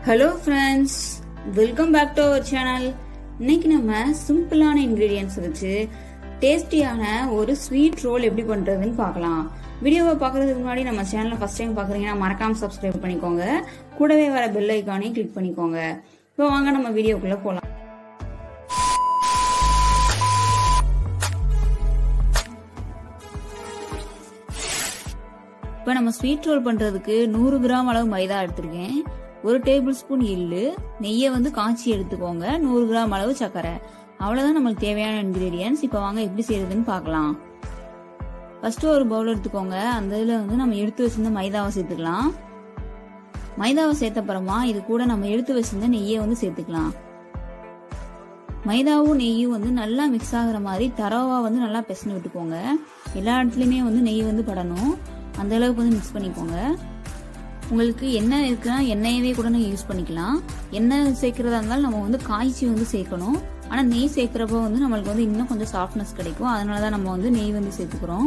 hello friends welcome back to our channel இன்னைக்கு நம்ம சிம்பிளான இன்கிரீடியன்ஸ் வச்சு டேஸ்டியான ஒரு ஸ்வீட் ரோல் எப்படி பண்றதுன்னு பார்க்கலாம் வீடியோவை பார்க்கறதுக்கு முன்னாடி நம்ம சேனலை ஃபர்ஸ்ட் டைம் பார்க்குறீங்கன்னா மறக்காம சப்ஸ்கிரைப் பண்ணிக்கோங்க கூடவே வர பெல் ஐக்கானையும் கிளிக் பண்ணிக்கோங்க இப்போ வாங்க நம்ம வீடியோக்குள்ள போகலாம் இப்போ நம்ம ஸ்வீட் ரோல் பண்றதுக்கு நூறு கிராம் அளவு மைதா எடுத்திருக்கேன் ஒரு டேபிள் ஸ்பூன் எள்ளு நெய்யை வந்து காய்ச்சி எடுத்துக்கோங்க நூறு கிராம் அளவு சர்க்கரை அவ்வளவுதான் நம்மளுக்கு தேவையான இன்கிரீடியன்ஸ் இப்போ வாங்க எப்படி செய்யறதுன்னு பார்க்கலாம் ஃபர்ஸ்ட் ஒரு பவுல் எடுத்துக்கோங்க அந்த இதில் வந்து நம்ம எடுத்து வச்சிருந்த மைதாவை சேர்த்துக்கலாம் மைதாவை சேர்த்த அப்புறமா இது கூட நம்ம எடுத்து வச்சிருந்த நெய்யை வந்து சேர்த்துக்கலாம் மைதாவும் நெய்யும் வந்து நல்லா மிக்ஸ் ஆகுற மாதிரி தரவா வந்து நல்லா பிசைஞ்சு விட்டுக்கோங்க எல்லா இடத்துலையுமே வந்து நெய் வந்து படணும் அந்த அளவுக்கு வந்து மிக்ஸ் பண்ணிக்கோங்க உங்களுக்கு எண்ணெய் இருக்குன்னா எண்ணெயவே கூட நீங்கள் யூஸ் பண்ணிக்கலாம் எண்ணெய் சேர்க்கறதா இருந்தாலும் நம்ம வந்து காய்ச்சி வந்து சேர்க்கணும் ஆனால் நெய் சேர்க்குறப்போ வந்து நம்மளுக்கு வந்து இன்னும் கொஞ்சம் சாஃப்ட்னஸ் கிடைக்கும் அதனால தான் நம்ம வந்து நெய் வந்து சேர்த்துக்கிறோம்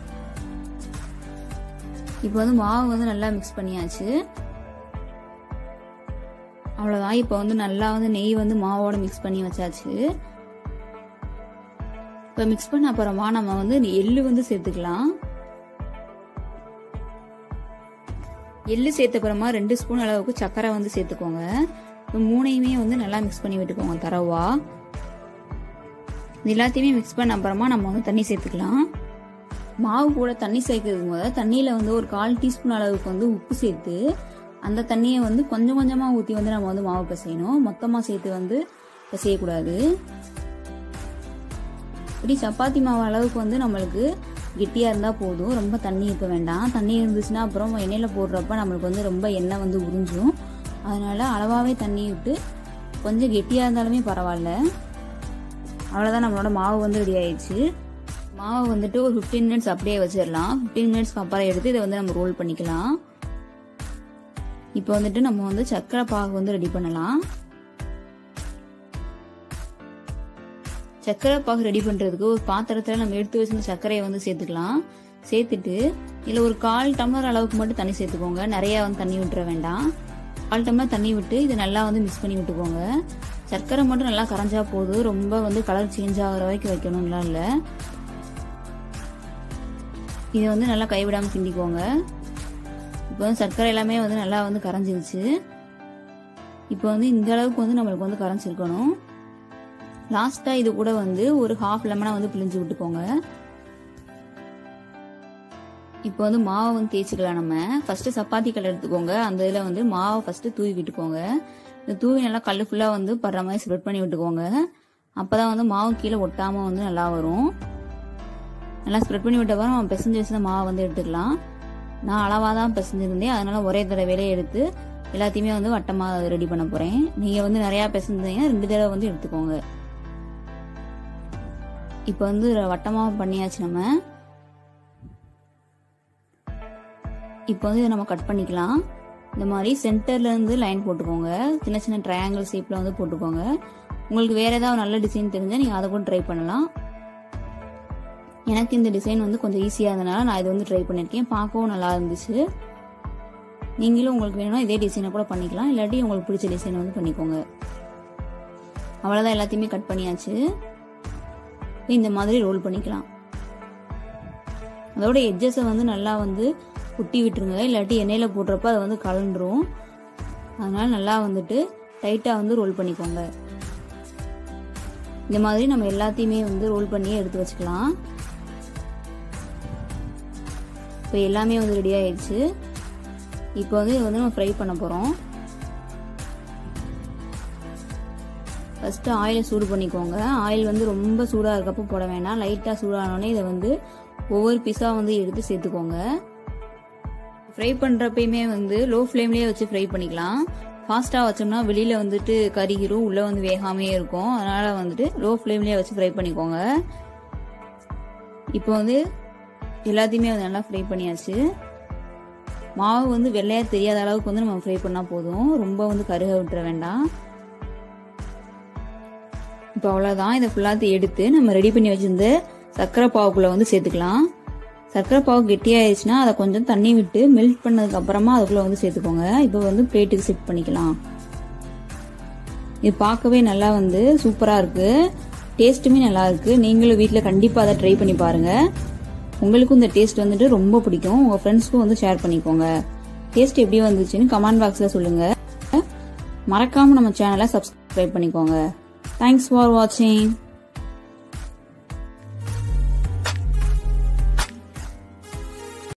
இப்போ வந்து மாவு வந்து நல்லா மிக்ஸ் பண்ணியாச்சு அவ்வளோதான் இப்போ வந்து நல்லா வந்து நெய் வந்து மாவோட மிக்ஸ் பண்ணி வச்சாச்சு இப்போ மிக்ஸ் பண்ண அப்புறமா நம்ம வந்து எள்ளு வந்து சேர்த்துக்கலாம் எள்ளு சேர்த்த அப்புறமா ரெண்டு ஸ்பூன் அளவுக்கு சர்க்கரை வந்து சேர்த்துக்கோங்க இப்போ மூணையுமே வந்து நல்லா மிக்ஸ் பண்ணி விட்டுக்கோங்க தரவா இது எல்லாத்தையுமே மிக்ஸ் பண்ண அப்புறமா நம்ம வந்து தண்ணி சேர்த்துக்கலாம் மாவு கூட தண்ணி சேர்க்கறதுக்கு போது தண்ணியில் வந்து ஒரு கால் டீஸ்பூன் அளவுக்கு வந்து உப்பு சேர்த்து அந்த தண்ணியை வந்து கொஞ்சம் கொஞ்சமாக ஊற்றி வந்து நம்ம வந்து மாவு பிசையணும் மொத்தமாக சேர்த்து வந்து பிசையக்கூடாது இப்படி சப்பாத்தி மாவு அளவுக்கு வந்து நம்மளுக்கு கெட்டியாக இருந்தால் போதும் ரொம்ப தண்ணி இருக்க வேண்டாம் தண்ணி இருந்துச்சுன்னா அப்புறம் எண்ணெயில் போடுறப்ப நம்மளுக்கு வந்து ரொம்ப எண்ணெய் வந்து உறிஞ்சும் அதனால் அளவாகவே தண்ணி விட்டு கொஞ்சம் கெட்டியாக இருந்தாலுமே பரவாயில்ல அவ்வளோதான் நம்மளோட மாவு வந்து ரெடி ஆயிடுச்சு மாவு வந்துட்டு ஒரு ஃபிஃப்டீன் மினிட்ஸ் அப்படியே வச்சிடலாம் ஃபிஃப்டீன் மினிட்ஸ்க்கு அப்புறம் எடுத்து இதை வந்து நம்ம ரோல் பண்ணிக்கலாம் இப்போ வந்துட்டு நம்ம வந்து சர்க்கரை பாகு வந்து ரெடி பண்ணலாம் சர்க்கரை பாகு ரெடி பண்ணுறதுக்கு ஒரு பாத்திரத்தில் நம்ம எடுத்து வச்சிருந்த சர்க்கரையை வந்து சேர்த்துக்கலாம் சேர்த்துட்டு இதில் ஒரு கால் டம்ளர் அளவுக்கு மட்டும் தண்ணி சேர்த்துக்கோங்க நிறையா வந்து தண்ணி விட்டுற வேண்டாம் கால் டம்ளர் தண்ணி விட்டு இதை நல்லா வந்து மிக்ஸ் பண்ணி விட்டுக்கோங்க சர்க்கரை மட்டும் நல்லா கரைஞ்சா போதும் ரொம்ப வந்து கலர் சேஞ்ச் ஆகிற வரைக்கும் வைக்கணும்லாம் இல்லை இதை வந்து நல்லா கைவிடாமல் கிண்டிக்கோங்க இப்போ வந்து சர்க்கரை எல்லாமே வந்து நல்லா வந்து கரைஞ்சிருச்சு இப்போ வந்து இந்த அளவுக்கு வந்து நம்மளுக்கு வந்து கரைஞ்சிருக்கணும் லாஸ்ட்டாக இது கூட வந்து ஒரு ஹாஃப் லெமனாக வந்து பிழிஞ்சு விட்டுக்கோங்க இப்போ வந்து மாவை வந்து தேய்ச்சிக்கலாம் நம்ம ஃபர்ஸ்ட் சப்பாத்தி கல் எடுத்துக்கோங்க அந்த இதில் வந்து மாவை ஃபர்ஸ்ட் தூவி விட்டுக்கோங்க இந்த தூவி நல்லா கல் ஃபுல்லாக வந்து படுற மாதிரி ஸ்ப்ரெட் பண்ணி விட்டுக்கோங்க அப்போ தான் வந்து மாவு கீழே ஒட்டாமல் வந்து நல்லா வரும் நல்லா ஸ்ப்ரெட் பண்ணி விட்ட அப்புறம் பிசைஞ்சு வச்சிருந்த மாவை வந்து எடுத்துக்கலாம் நான் அளவாக தான் பிசைஞ்சிருந்தேன் அதனால ஒரே தடவையிலே எடுத்து எல்லாத்தையுமே வந்து வட்டமாக ரெடி பண்ண போகிறேன் நீங்கள் வந்து நிறையா பிசைஞ்சிங்கன்னா ரெண்டு தடவை வந்து எடுத்துக்கோங்க இப்போ வந்து வட்டமாக பண்ணியாச்சு நம்ம இப்போ வந்து இதை நம்ம கட் பண்ணிக்கலாம் இந்த மாதிரி சென்டர்ல இருந்து லைன் போட்டுக்கோங்க சின்ன சின்ன ட்ரையாங்கிள் ஷேப்ல வந்து போட்டுக்கோங்க உங்களுக்கு வேற ஏதாவது நல்ல டிசைன் தெரிஞ்சா நீங்க அதை கூட ட்ரை பண்ணலாம் எனக்கு இந்த டிசைன் வந்து கொஞ்சம் ஈஸியாக இருந்தனால நான் இதை வந்து ட்ரை பண்ணியிருக்கேன் பார்க்கவும் நல்லா இருந்துச்சு நீங்களும் உங்களுக்கு வேணும்னா இதே டிசைனை கூட பண்ணிக்கலாம் இல்லாட்டி உங்களுக்கு பிடிச்ச டிசைனை வந்து பண்ணிக்கோங்க அவ்வளோதான் எல்லாத்தையுமே கட் பண்ணியாச்சு இந்த மாதிரி ரோல் பண்ணிக்கலாம் அதோட எட்ஜஸை வந்து நல்லா வந்து குட்டி விட்டுருங்க இல்லாட்டி எண்ணெயில் போடுறப்ப அதை வந்து கலண்டுரும் அதனால நல்லா வந்துட்டு டைட்டாக வந்து ரோல் பண்ணிக்கோங்க இந்த மாதிரி நம்ம எல்லாத்தையுமே வந்து ரோல் பண்ணி எடுத்து வச்சுக்கலாம் இப்போ எல்லாமே வந்து ரெடி ஆயிடுச்சு இப்போ வந்து இதை வந்து நம்ம ஃப்ரை பண்ண போகிறோம் ஃபஸ்ட்டு ஆயிலை சூடு பண்ணிக்கோங்க ஆயில் வந்து ரொம்ப சூடாக இருக்கப்போ போட வேண்டாம் லைட்டாக சூடானோடனே இதை வந்து ஒவ்வொரு பீஸாக வந்து எடுத்து சேர்த்துக்கோங்க ஃப்ரை பண்ணுறப்பயுமே வந்து லோ ஃப்ளேம்லேயே வச்சு ஃப்ரை பண்ணிக்கலாம் ஃபாஸ்ட்டாக வச்சோம்னா வெளியில் வந்துட்டு கறிகிரும் உள்ளே வந்து வேகாமே இருக்கும் அதனால் வந்துட்டு லோ ஃப்ளேம்லேயே வச்சு ஃப்ரை பண்ணிக்கோங்க இப்போ வந்து எல்லாத்தையுமே வந்து நல்லா ஃப்ரை பண்ணியாச்சு மாவு வந்து வெள்ளையாக தெரியாத அளவுக்கு வந்து நம்ம ஃப்ரை பண்ணால் போதும் ரொம்ப வந்து கருக விட்டுற வேண்டாம் இப்போ அவ்வளோதான் இதை ஃபுல்லாத்தையும் எடுத்து நம்ம ரெடி பண்ணி வச்சிருந்த சர்க்கரை பாவுக்குள்ளே வந்து சேர்த்துக்கலாம் சர்க்கரை பாவு கெட்டியாயிடுச்சுன்னா அதை கொஞ்சம் தண்ணி விட்டு மெல்ட் பண்ணதுக்கு அப்புறமா அதுக்குள்ள வந்து சேர்த்துக்கோங்க இப்போ வந்து பிளேட்டுக்கு செட் பண்ணிக்கலாம் இது பார்க்கவே நல்லா வந்து சூப்பராக இருக்குது டேஸ்ட்டுமே நல்லா இருக்குது நீங்களும் வீட்டில் கண்டிப்பாக அதை ட்ரை பண்ணி பாருங்கள் உங்களுக்கும் இந்த டேஸ்ட் வந்துட்டு ரொம்ப பிடிக்கும் உங்கள் ஃப்ரெண்ட்ஸ்க்கும் வந்து ஷேர் பண்ணிக்கோங்க டேஸ்ட் எப்படி வந்துச்சுன்னு கமெண்ட் பாக்ஸில் சொல்லுங்கள் மறக்காமல் நம்ம சேனலை சப்ஸ்கிரைப் பண்ணிக்கோங்க தேங்க்ஸ் ஃபார் வாட்சிங்